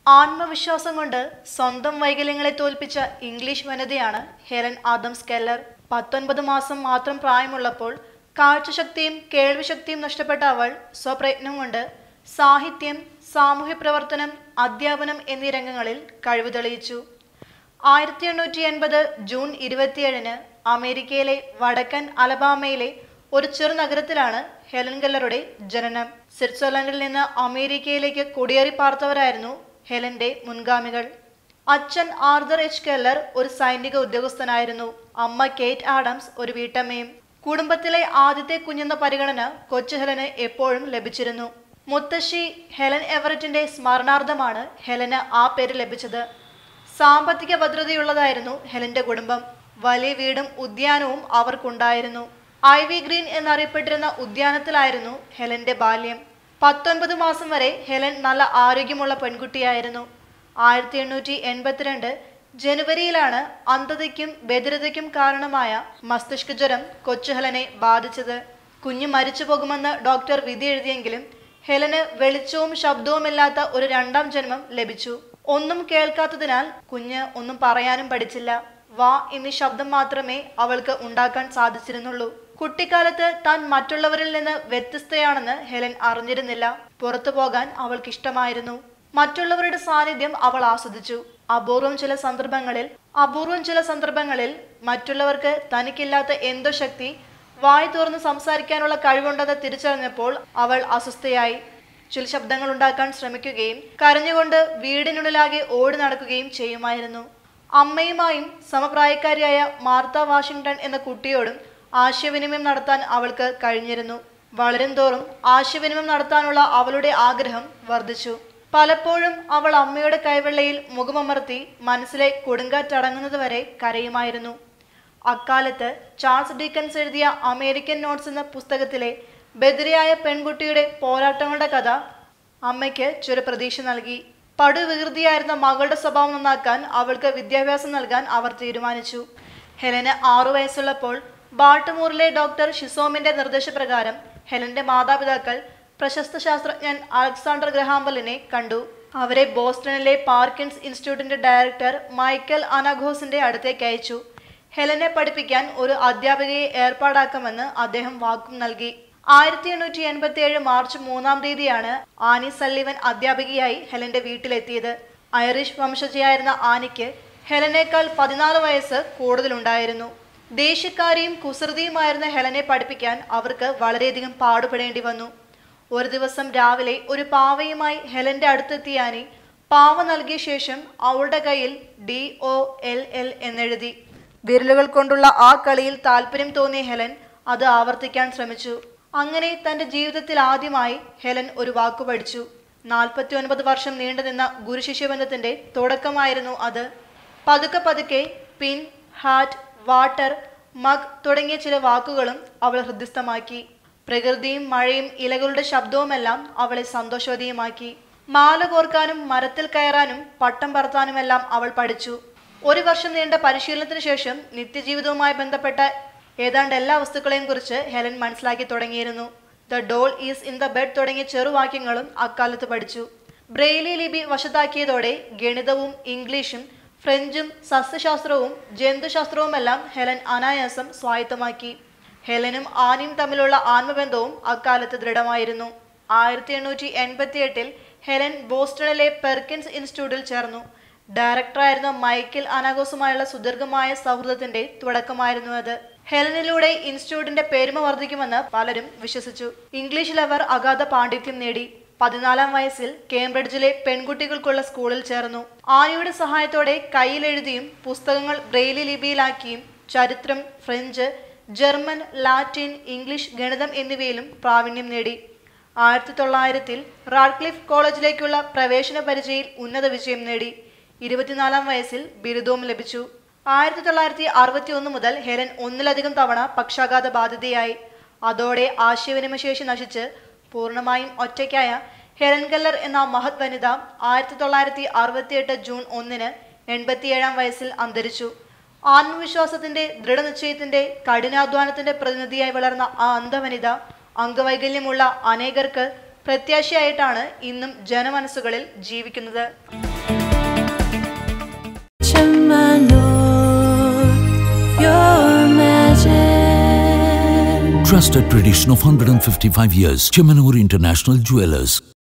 ആത്മവിശ്വാസം കൊണ്ട് സ്വന്തം വൈകല്യങ്ങളെ തോൽപ്പിച്ച ഇംഗ്ലീഷ് വനിതയാണ് ഹെലൻ ആദംസ് കെല്ലർ പത്തൊൻപത് മാസം മാത്രം പ്രായമുള്ളപ്പോൾ കാഴ്ചശക്തിയും കേൾവിശക്തിയും നഷ്ടപ്പെട്ട അവൾ സ്വപ്രയത്നം കൊണ്ട് സാഹിത്യം സാമൂഹ്യ പ്രവർത്തനം അധ്യാപനം എന്നീ രംഗങ്ങളിൽ കഴിവ് തെളിയിച്ചു ആയിരത്തി എണ്ണൂറ്റി എൺപത് ജൂൺ ഇരുപത്തിയേഴിന് അമേരിക്കയിലെ വടക്കൻ അലബാമയിലെ ഒരു ചെറു നഗരത്തിലാണ് ഹെലൻ കെല്ലറുടെ ജനനം സ്വിറ്റ്സർലൻഡിൽ നിന്ന് അമേരിക്കയിലേക്ക് കുടിയേറി പാർത്തവരായിരുന്നു ഹെലന്റെ മുൻഗാമികൾ അച്ഛൻ ആർദർ എച്ച് കെല്ലർ ഒരു സൈനിക ഉദ്യോഗസ്ഥനായിരുന്നു അമ്മ കേറ്റ് ആഡംസ് ഒരു വീട്ടമ്മയും കുടുംബത്തിലെ ആദ്യത്തെ കുഞ്ഞെന്ന പരിഗണന കൊച്ചു ഹെലന് എപ്പോഴും ലഭിച്ചിരുന്നു മുത്തശ്ശി ഹെലൻ എവററ്റിന്റെ സ്മരണാർത്ഥമാണ് ഹെലന് ആ പേര് ലഭിച്ചത് സാമ്പത്തിക ഭദ്രതയുള്ളതായിരുന്നു ഹെലന്റെ കുടുംബം വലിയ വീടും ഉദ്യാനവും അവർക്കുണ്ടായിരുന്നു ഐവി ഗ്രീൻ എന്നറിയപ്പെട്ടിരുന്ന ഉദ്യാനത്തിലായിരുന്നു ഹെലന്റെ ബാല്യം പത്തൊൻപത് മാസം വരെ ഹെലൻ നല്ല ആരോഗ്യമുള്ള പെൺകുട്ടിയായിരുന്നു ആയിരത്തി എണ്ണൂറ്റി എൺപത്തിരണ്ട് ജനുവരിയിലാണ് അന്ധതയ്ക്കും ബധിരതയ്ക്കും കാരണമായ മസ്തിഷ്ക ജ്വരം കൊച്ചു ഹെലനെ ബാധിച്ചത് കുഞ്ഞ് മരിച്ചു പോകുമെന്ന് ഡോക്ടർ വിധി എഴുതിയെങ്കിലും ഹെലന് വെളിച്ചവും ശബ്ദവുമില്ലാത്ത ഒരു രണ്ടാം ജന്മം ലഭിച്ചു ഒന്നും കേൾക്കാത്തതിനാൽ കുഞ്ഞ് ഒന്നും പറയാനും പഠിച്ചില്ല വാ എന്നീ ശബ്ദം മാത്രമേ അവൾക്ക് ഉണ്ടാക്കാൻ സാധിച്ചിരുന്നുള്ളൂ കുട്ടിക്കാലത്ത് താൻ മറ്റുള്ളവരിൽ നിന്ന് വ്യത്യസ്തയാണെന്ന് ഹെലൻ അറിഞ്ഞിരുന്നില്ല പുറത്തു പോകാൻ അവൾക്ക് ഇഷ്ടമായിരുന്നു മറ്റുള്ളവരുടെ സാന്നിധ്യം അവൾ ആസ്വദിച്ചു അപൂർവം ചില സന്ദർഭങ്ങളിൽ അപൂർവം ചില സന്ദർഭങ്ങളിൽ മറ്റുള്ളവർക്ക് തനിക്കില്ലാത്ത എന്തോ ശക്തി വായി തുറന്ന് സംസാരിക്കാനുള്ള കഴിവുണ്ടെന്ന് തിരിച്ചറിഞ്ഞപ്പോൾ അവൾ അസ്വസ്ഥയായി ചില ശബ്ദങ്ങൾ ഉണ്ടാക്കാൻ ശ്രമിക്കുകയും കരഞ്ഞുകൊണ്ട് വീടിനുള്ളിലാകെ ഓടി നടക്കുകയും ചെയ്യുമായിരുന്നു അമ്മയുമായും സമപ്രായക്കാരിയായ മാർത്ത വാഷിംഗ്ടൺ എന്ന കുട്ടിയോടും ആശയവിനിമയം നടത്താൻ അവൾക്ക് കഴിഞ്ഞിരുന്നു വളരും തോറും ആശയവിനിമയം നടത്താനുള്ള അവളുടെ ആഗ്രഹം വർദ്ധിച്ചു പലപ്പോഴും അവൾ അമ്മയുടെ കൈവെള്ളയിൽ മുഖമമർത്തി മനസ്സിലെ കൊടുങ്കാറ്റടങ്ങുന്നത് വരെ കരയുമായിരുന്നു അക്കാലത്ത് ചാൾസ് ഡീക്കൻസ് എഴുതിയ അമേരിക്കൻ നോട്ട്സ് എന്ന പുസ്തകത്തിലെ ബദിരയായ പെൺകുട്ടിയുടെ പോരാട്ടങ്ങളുടെ കഥ അമ്മയ്ക്ക് ചെറു പ്രതീക്ഷ നൽകി പടുവികൃതിയായിരുന്ന മകളുടെ സ്വഭാവം നന്നാക്കാൻ അവൾക്ക് വിദ്യാഭ്യാസം നൽകാൻ അവർ തീരുമാനിച്ചു ഹെലന് ആറു വയസ്സുള്ളപ്പോൾ ബാൾട്ടമൂറിലെ ഡോക്ടർ ഷിസോമിന്റെ നിർദ്ദേശപ്രകാരം ഹെലന്റെ മാതാപിതാക്കൾ പ്രശസ്ത ശാസ്ത്രജ്ഞൻ അലക്സാണ്ടർ ഗ്രഹാംബലിനെ കണ്ടു അവരെ ബോസ്റ്റണിലെ പാർക്കിൻസ് ഇൻസ്റ്റിറ്റ്യൂട്ടിന്റെ ഡയറക്ടർ മൈക്കൽ അനാഘോസിന്റെ അടുത്തേക്ക് അയച്ചു ഹെലനെ പഠിപ്പിക്കാൻ ഒരു അധ്യാപികയെ ഏർപ്പാടാക്കുമെന്ന് അദ്ദേഹം വാക്കും നൽകി ആയിരത്തി എണ്ണൂറ്റി എൺപത്തി ഏഴ് മാർച്ച് മൂന്നാം തീയതിയാണ് ആനി സല്ലിവൻ അധ്യാപികയായി ഹെലന്റെ വീട്ടിലെത്തിയത് ഐറിഷ് വംശജയായിരുന്ന ആനിക്ക് ഹെലനേക്കാൾ പതിനാല് വയസ്സ് കൂടുതലുണ്ടായിരുന്നു ദേഷ്യക്കാരിയും കുസൃതിയുമായിരുന്ന ഹെലനെ പഠിപ്പിക്കാൻ അവർക്ക് വളരെയധികം പാടുപെടേണ്ടി വന്നു ഒരു ദിവസം രാവിലെ ഒരു പാവയുമായി ഹെലന്റെ അടുത്തെത്തിയ ആനി പാവ നൽകിയ ശേഷം അവളുടെ കയ്യിൽ ഡി ഒ എൽ എൽ എന്നെഴുതി വിരലുകൾ കൊണ്ടുള്ള ആ കളിയിൽ താല്പര്യം തോന്നിയ ഹെലൻ അത് ആവർത്തിക്കാൻ ശ്രമിച്ചു അങ്ങനെ തന്റെ ജീവിതത്തിൽ ആദ്യമായി ഹെലൻ ഒരു വാക്കു പഠിച്ചു നാൽപ്പത്തി ഒൻപത് വർഷം നീണ്ടുനിന്ന ഗുരുശിഷ്യബന്ധത്തിന്റെ തുടക്കമായിരുന്നു അത് പതുക്കെ പതുക്കെ പിൻ ഹാറ്റ് വാട്ടർ മഗ് തുടങ്ങിയ ചില വാക്കുകളും അവൾ ഹൃദ്യസ്ഥമാക്കി പ്രകൃതിയും മഴയും ഇലകളുടെ ശബ്ദവുമെല്ലാം അവളെ സന്തോഷവതിയുമാക്കി മാല കോർക്കാനും മരത്തിൽ കയറാനും പട്ടം പറത്താനുമെല്ലാം അവൾ പഠിച്ചു ഒരു വർഷം നീണ്ട പരിശീലനത്തിന് ശേഷം നിത്യജീവിതവുമായി ബന്ധപ്പെട്ട ഏതാണ്ട് എല്ലാ വസ്തുക്കളെയും കുറിച്ച് ഹെലൻ മനസ്സിലാക്കി തുടങ്ങിയിരുന്നു the doll is in the bed തുടങ്ങിയ ചെറുവാക്യങ്ങളും അക്കാലത്ത് പഠിച്ചു ബ്രെയിലി ലിപി വശത്താക്കിയതോടെ ഗണിതവും ഇംഗ്ലീഷും ഫ്രഞ്ചും സസ്യശാസ്ത്രവും ജന്തുശാസ്ത്രവുമെല്ലാം ഹെലൻ അനായാസം സ്വായത്തമാക്കി ഹെലനും ആനിയും തമ്മിലുള്ള ആത്മബന്ധവും അക്കാലത്ത് ദൃഢമായിരുന്നു ആയിരത്തി എണ്ണൂറ്റി എൺപത്തി എട്ടിൽ ഹെലൻ ബോസ്റ്റണിലെ പെർക്കിൻസ് ഇൻസ്റ്റിറ്റ്യൂട്ടിൽ ചേർന്നു ഡയറക്ടറായിരുന്ന മൈക്കിൾ അനാഗോസുമായുള്ള സുദീർഘമായ സൗഹൃദത്തിന്റെ തുടക്കമായിരുന്നു അത് ഹെലനിലൂടെ ഇൻസ്റ്റിറ്റ്യൂട്ടിന്റെ പെരുമ വർദ്ധിക്കുമെന്ന് പലരും വിശ്വസിച്ചു ഇംഗ്ലീഷിൽ അവർ അഗാധ പാണ്ഡിത്യം നേടി പതിനാലാം വയസ്സിൽ കേംബ്രിഡ്ജിലെ പെൺകുട്ടികൾക്കുള്ള സ്കൂളിൽ ചേർന്നു ആനിയുടെ സഹായത്തോടെ കയ്യിലെഴുതിയും പുസ്തകങ്ങൾ ബ്രെയിലി ലിപിയിലാക്കിയും ചരിത്രം ഫ്രഞ്ച് ജർമ്മൻ ലാറ്റിൻ ഇംഗ്ലീഷ് ഗണിതം എന്നിവയിലും പ്രാവീണ്യം നേടി ആയിരത്തി തൊള്ളായിരത്തിൽ റാഡ്ക്ലിഫ് കോളേജിലേക്കുള്ള പ്രവേശന പരീക്ഷയിൽ ഉന്നത വിജയം നേടി ഇരുപത്തിനാലാം വയസ്സിൽ ബിരുദവും ലഭിച്ചു ആയിരത്തി തൊള്ളായിരത്തി അറുപത്തി ഒന്ന് മുതൽ ഹെലൻ ഒന്നിലധികം തവണ പക്ഷാഘാത ബാധിതയായി അതോടെ ആശയവിനിമയശേഷി നശിച്ച് പൂർണ്ണമായും ഒറ്റയ്ക്കായ ഹെലൻ കല്ലർ എന്ന മഹത് വനിത ആയിരത്തി തൊള്ളായിരത്തി അറുപത്തിയെട്ട് ജൂൺ ഒന്നിന് എൺപത്തിയേഴാം വയസ്സിൽ അന്തരിച്ചു ആത്മവിശ്വാസത്തിന്റെ ദൃഢനിശ്ചയത്തിന്റെ കഠിനാധ്വാനത്തിന്റെ പ്രതിനിധിയായി വളർന്ന ആ അന്ധവനിത അംഗവൈകല്യമുള്ള അനേകർക്ക് പ്രത്യാശയായിട്ടാണ് ഇന്നും ജനമനസ്സുകളിൽ ജീവിക്കുന്നത് trusted tradition of 155 years. Chemanur International Jewelers.